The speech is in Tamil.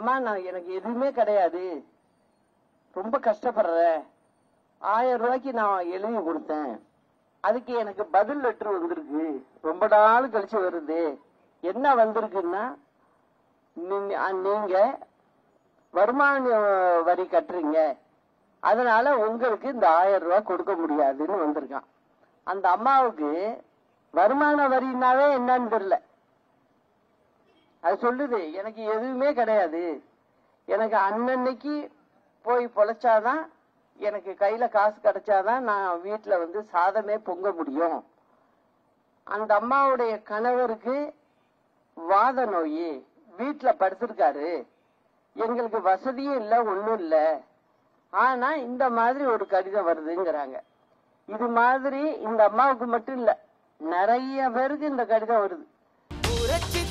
அம்மா நான் எனக்கு எதுவுமே கிடையாது ரொம்ப கஷ்டப்படுறேன் ஆயிரம் ரூபாய்க்கு நான் எழுதி கொடுத்தேன் அதுக்கு எனக்கு பதில் லெட்டர் வந்திருக்கு ரொம்ப நாள் கழிச்சு வருது என்ன வந்திருக்குன்னா நீங்க நீங்க வருமான வரி கட்டுறீங்க அதனால உங்களுக்கு இந்த ஆயிரம் ரூபாய் கொடுக்க முடியாதுன்னு வந்திருக்கான் அந்த அம்மாவுக்கு வருமான வரினாவே என்னன்னு தெரியல அது சொல்லுது எனக்கு எதுவுமே கிடையாது எனக்கு அன்னன்னைக்கு போய் பொழைச்சாதான் எனக்கு கையில காசு கிடைச்சாதான் நான் வீட்டுல வந்து சாதமே பொங்க முடியும் அந்த அம்மாவுடைய கணவருக்கு வாத நோய் வீட்டுல படுத்திருக்காரு எங்களுக்கு வசதியும் இல்ல ஒண்ணும் இல்ல ஆனா இந்த மாதிரி ஒரு கடிதம் வருதுங்கிறாங்க இது மாதிரி இந்த அம்மாவுக்கு மட்டும் இல்ல நிறைய பேருக்கு இந்த கடிதம் வருது புரட்சி